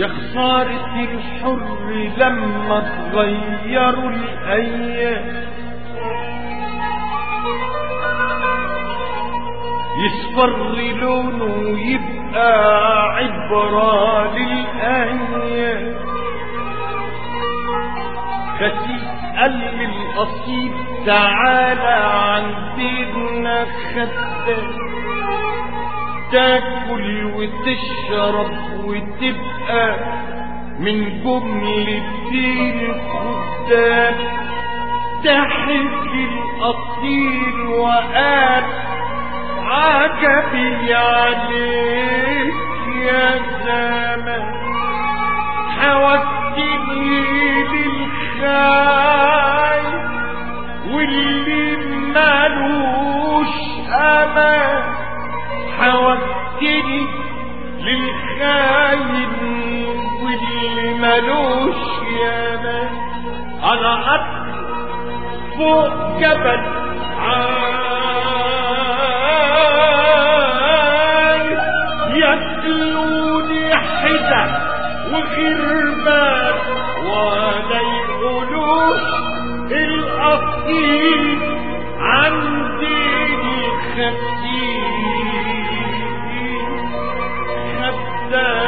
يا خسارة الحر لما تغيروا الأيام يصفر لونه ويبقى عبرة للأيام خسيس قال للأصيل تعالى عندنا خدام تاكل وتشرب وتبقى من جملة الخدام ضحك الأصيل وقال عجبي عليك يا زمان حوجتني للخاي واللي مالوش امان حوجتني للخاين واللي مالوش يامان انا اطلع فوق جبل عاي ياكلوني حزن وغربان ولا يقولوش الاصيل عندي الخسيس خدام